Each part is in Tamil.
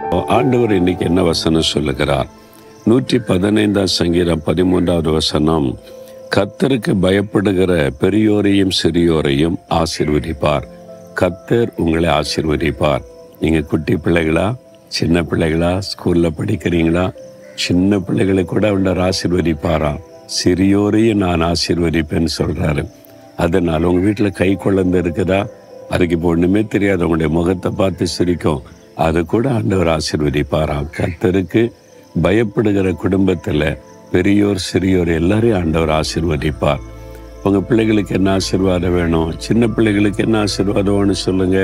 ஆண்டவர் இன்னைக்கு என்ன வசனம் சொல்லுகிறார் நூற்றி பதினைந்தாம் சங்கீதம் பதிமூன்றாவது வசனம் கத்தருக்கு பயப்படுகிற பெரியோரையும் சிறியோரையும் ஆசீர்வதிப்பார் கத்தர் உங்களை ஆசீர்வதிப்பார் நீங்க குட்டி பிள்ளைகளா சின்ன பிள்ளைகளா ஸ்கூல்ல படிக்கிறீங்களா சின்ன பிள்ளைகளை கூட அவர் ஆசீர்வதிப்பாராம் சிறியோரையும் நான் ஆசீர்வதிப்பேன்னு சொல்றாரு அதனால உங்க வீட்டுல கை குழந்தை இருக்குதா அதுக்கு இப்போ ஒண்ணுமே தெரியாது உங்களுடைய முகத்தை பார்த்து சிரிக்கும் அது கூட ஆண்டவர் ஆசீர்வதிப்பாராம் கர்த்தருக்கு பயப்படுகிற குடும்பத்துல பெரியோர் சிறியோர் எல்லாரையும் ஆண்டவர் ஆசீர்வதிப்பார் உங்க பிள்ளைகளுக்கு என்ன ஆசீர்வாதம் வேணும் சின்ன பிள்ளைகளுக்கு என்ன ஆசீர்வாதம் வேணும் சொல்லுங்க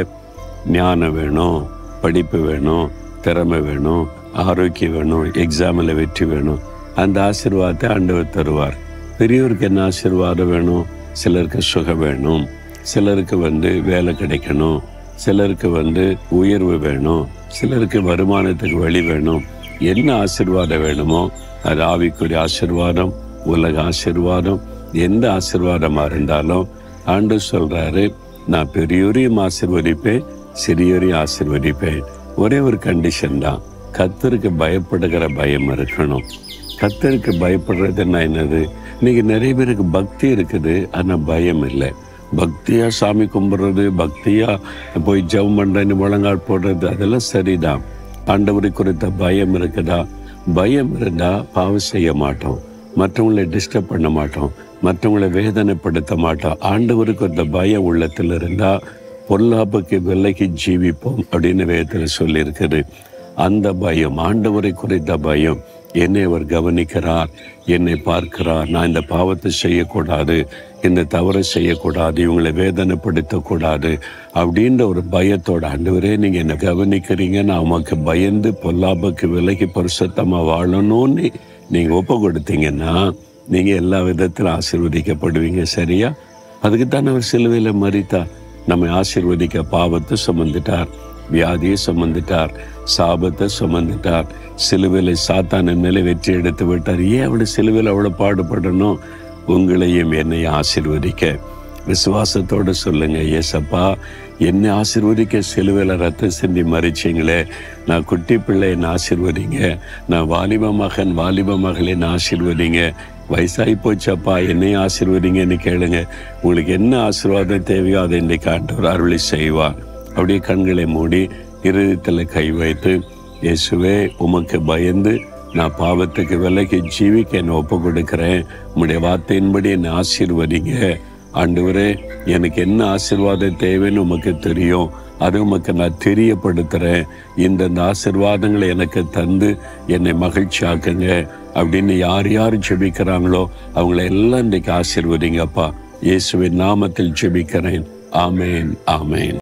ஞானம் வேணும் படிப்பு வேணும் திறமை வேணும் ஆரோக்கியம் வேணும் எக்ஸாமில் வெற்றி வேணும் அந்த ஆசீர்வாதத்தை ஆண்டவர் தருவார் பெரியவருக்கு என்ன ஆசீர்வாதம் வேணும் சிலருக்கு சுகம் வேணும் சிலருக்கு வந்து வேலை கிடைக்கணும் சிலருக்கு வந்து உயர்வு வேணும் சிலருக்கு வருமானத்துக்கு வழி வேணும் என்ன ஆசீர்வாதம் வேணுமோ அது ஆவிக்குரிய ஆசீர்வாதம் உலக ஆசீர்வாதம் எந்த ஆசீர்வாதமா இருந்தாலும் ஆண்டு சொல்றாரு நான் பெரியோரையும் ஆசீர்வதிப்பேன் சிறியோரையும் ஆசீர்வதிப்பேன் ஒரே ஒரு கண்டிஷன் தான் கத்தருக்கு பயப்படுகிற பயம் இருக்கணும் கத்தருக்கு பயப்படுறதுன்னா என்னது இன்னைக்கு நிறைய பேருக்கு பக்தி இருக்குது ஆனா பயம் இல்லை பக்தியா சாமி கும்பிடுறது பக்தியா போய் ஜெபம் பண்றேன்னு முழங்கால் போடுறது அதெல்லாம் சரிதான் ஆண்டவரை குறித்த பயம் இருக்குதா பயம் இருந்தா பாவம் செய்ய மாட்டோம் மற்றவங்களை டிஸ்டர்ப் பண்ண மாட்டோம் மற்றவங்களை வேதனைப்படுத்த மாட்டோம் ஆண்டவருக்கு அந்த பயம் உள்ளத்தில் இருந்தா பொல்லாப்புக்கு விலைக்கு ஜீவிப்போம் அப்படின்னு வேதத்தில் சொல்லியிருக்குது அந்த பயம் ஆண்டவரை குறித்த பயம் என்னை அவர் கவனிக்கிறார் என்னை பார்க்கிறார் நான் இந்த பாவத்தை செய்யக்கூடாது இந்த தவறை செய்யக்கூடாது இவங்களை வேதனைப்படுத்தக்கூடாது அப்படின்ற ஒரு பயத்தோட ஆண்டவரே நீங்க என்னை கவனிக்கிறீங்க நான் உமக்கு பயந்து பொல்லாப்புக்கு விலகி பரிசுத்தமா வாழணும்னு நீங்க ஒப்பு கொடுத்தீங்கன்னா நீங்க எல்லா விதத்திலும் ஆசீர்வதிக்கப்படுவீங்க சரியா அதுக்கு தான் அவர் சிலுவையில மறித்தார் நம்மை ஆசீர்வதிக்க பாவத்தை சுமந்துட்டார் வியாதியை சுமந்துட்டார் சாபத்தை சுமந்துட்டார் சிலுவையில சாத்தானின் மேலே வெற்றி எடுத்து விட்டார் ஏன் அவளை சிலுவையில் அவ்வளவு பாடுபடணும் உங்களையும் என்னை ஆசீர்வதிக்க விசுவாசத்தோட சொல்லுங்க ஏசப்பா என்னை ஆசீர்வதிக்க சிலுவையில் ரத்தம் சிந்தி மறிச்சிங்களே நான் குட்டி பிள்ளை என்னை ஆசீர்வதிங்க நான் வாலிப மகன் வாலிப மகளை என்னை ஆசீர்வதிங்க வயசாகி போச்சப்பா என்னையும் ஆசீர்வதிங்கன்னு கேளுங்க உங்களுக்கு என்ன ஆசீர்வாதம் தேவையோ அதை இன்றைக்கு ஆண்டவர் அருளி செய்வார் அப்படியே கண்களை மூடி இருதயத்தில் கை வைத்து இயேசுவே உமக்கு பயந்து நான் பாவத்துக்கு விலைக்கு ஜீவிக்க என்னை ஒப்பு கொடுக்கிறேன் உம்முடைய வார்த்தையின்படி என்னை ஆசீர்வதிங்க ஆண்டவரே எனக்கு என்ன ஆசீர்வாதம் தேவைன்னு உமக்கு தெரியும் அது உமக்கு நான் தெரியப்படுத்துகிறேன் இந்தந்த ஆசீர்வாதங்களை எனக்கு தந்து என்னை மகிழ்ச்சி ஆக்குங்க அப்படின்னு யார் யார் ஜெபிக்கிறாங்களோ அவங்கள எல்லாம் இன்றைக்கு ஆசீர்வதிங்கப்பா இயேசுவின் நாமத்தில் ஜெபிக்கிறேன் ஆமேன் ஆமேன்